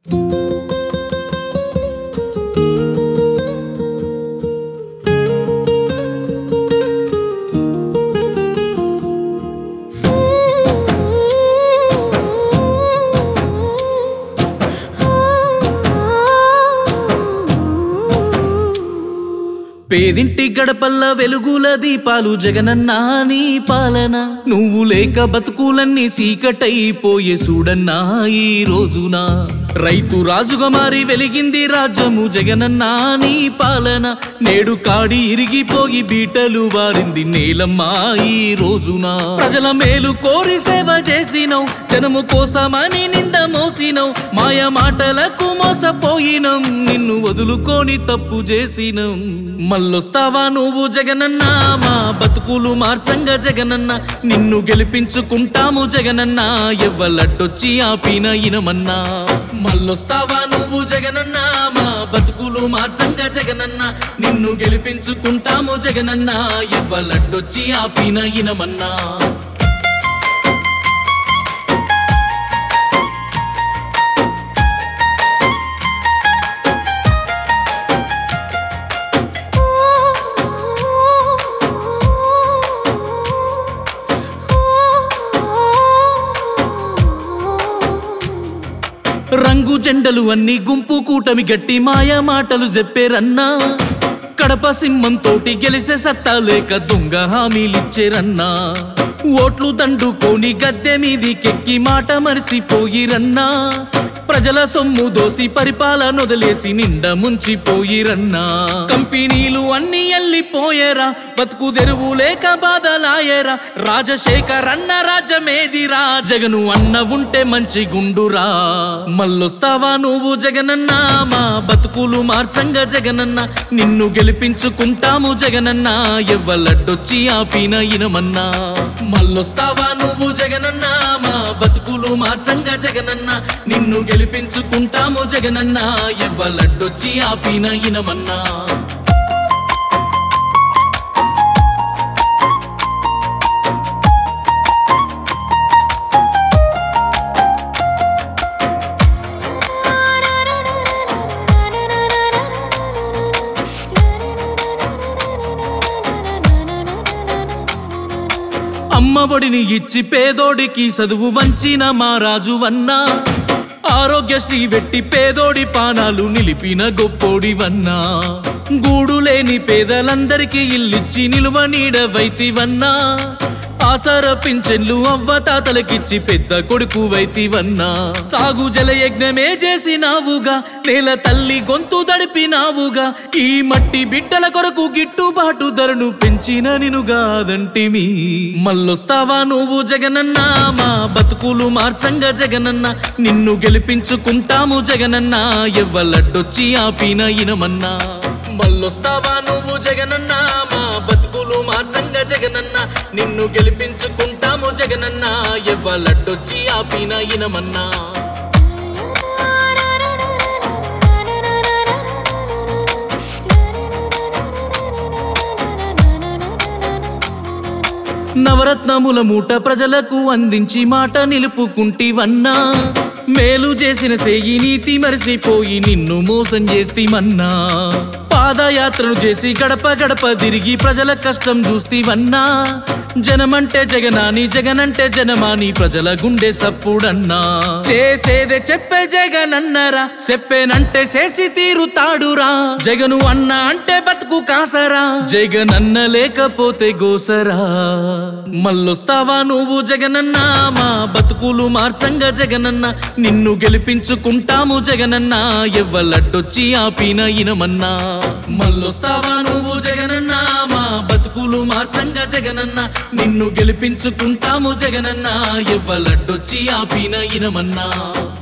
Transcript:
పేదింటి గడపల్ల వెలుగుల దీపాలు జగనన్నా నీ పాలన నువ్వు లేక బతుకులన్నీ సీకటైపోయే చూడన్నా ఈ రోజున రైతు రాజుగా మారి వెలిగింది రాజ్యము జగనన్నా నీ పాలన నేడు కాడి ఇరిగిపోయి బీటలు వారింది నేలమ్మా ఈ రోజున ప్రజల మేలు కోరి సేవ చేసినవు జనము కోసమని నింద మోసినవు మాయ మాటలకు మోసపోయినం నిన్ను వదులుకొని తప్పు చేసినం మళ్ళొస్తావా నువ్వు జగనన్నా మా బతుకులు మార్చంగా జగనన్న నిన్ను గెలిపించుకుంటాము జగనన్నా ఎవ్వలడ్డొచ్చి ఆపిన ఇనమన్నా మళ్ళొస్తావా నువ్వు జగనన్నా మా బతుకులు మార్చంగా జగనన్న నిన్ను గెలిపించుకుంటాము జగనన్నా ఎవ్వలడ్డొచ్చి ఆపిన ఇనమన్నా రంగు జెండలు అన్ని గుంపు కూటమి గట్టి మాయ మాటలు చెప్పేరన్నా కడప సింహం తోటి గెలిసే సత్తా లేక దొంగ హామీలిచ్చేరన్నా ఓట్లు దండుకొని గద్దె మీదికెక్కి మాట మరిసిపోయిరన్నా ప్రజల సొమ్ము దోసి పరిపాలన వదిలేసి నిండా ముంచిపోయిరన్నా కంపెనీలు అన్ని ఎల్లిపోయేరా బతుకు తెరువు లేక బాధలాయేరా రాజశేఖర్ అన్న రాజ్యమేదిరా జగను అన్న ఉంటే మంచి గుండురా మళ్ళొస్తావా నువ్వు జగనన్నా మా బతుకులు మార్చంగా జగనన్న నిన్ను గెలిపించుకుంటాము జగనన్నా ఎవ్వలడ్డొచ్చి ఆపిన ఇనమన్నా మళ్ళొస్తావా నువ్వు జగనన్నా మా బతుకులు మార్చంగా జగనన్న నిన్ను గెలిపించుకుంటాము జగనన్నా ఎవ్వలడ్డొచ్చి ఆపిన ఇనమన్నా అమ్మఒడిని ఇచ్చి పేదోడికి చదువు వంచిన మా రాజు వన్నా ఆరోగ్యశ్రీ వెట్టి పేదోడి పానాలు నిలిపిన గొప్పోడివన్నా గూడు లేని పేదలందరికీ ఇల్లిచ్చి నిలువ నీడవైతివన్నా ఆసార పింఛన్లు అవ్వ తాతలకిచ్చి పెద్ద కొడుకు వైతివన్నా సాగు జల యజ్ఞమే చేసినావుగా నేల తల్లి గొంతు దడిపినావుగా ఈ మట్టి బిడ్డల కొరకు గిట్టుబాటు ధరను పెంచిన నినుగాదంటిమి మళ్ళొస్తావా నువ్వు జగనన్నా మా బతుకులు మార్చంగా జగనన్న నిన్ను గెలిపించుకుంటాము జగనన్నా ఎవ్వలడ్డొచ్చి ఆపిన ఇనమన్నా మళ్ళొస్తావా నువ్వు జగనన్నా మా బతుకులు మార్చంగా జగనన్న నిన్ను గెలిపించుకుంటాము జగనన్నా ఎవ్వలడ్డొచ్చి ఆపిన ఇనమన్నా నవరత్నముల మూట ప్రజలకు అందించి మాట నిలుపుకుంటివన్నా మేలు చేసిన సేయి నీతి మరిసిపోయి నిన్ను మోసం చేస్తీమన్నా పాదయాత్రలు చేసి గడప గడప తిరిగి ప్రజల కష్టం చూస్తీవన్నా జనమంటే జగనాని జగనంటే జనమాని ప్రజల గుండె సప్పుడన్నా చేసేదే చెప్పే జగనన్నరా చెప్పేనంటే చేసి తీరుతాడురా జగను అన్న అంటే బతుకు కాసరా జగనన్న లేకపోతే గోసరా మళ్ళొస్తావా నువ్వు జగనన్నా మా బతుకులు మార్చంగా జగనన్న నిన్ను గెలిపించుకుంటాము జగనన్నా ఎవ్వలడ్డొచ్చి ఆపిన ఇనమన్నా మళ్ళొస్తావా నువ్వు జగనన్నా మా బతుకులు మార్చంగా జగనన్న నిన్ను గెలిపించుకుంటాము జగనన్నా ఎవ్వలడ్డొచ్చి ఆపిన ఇనమన్నా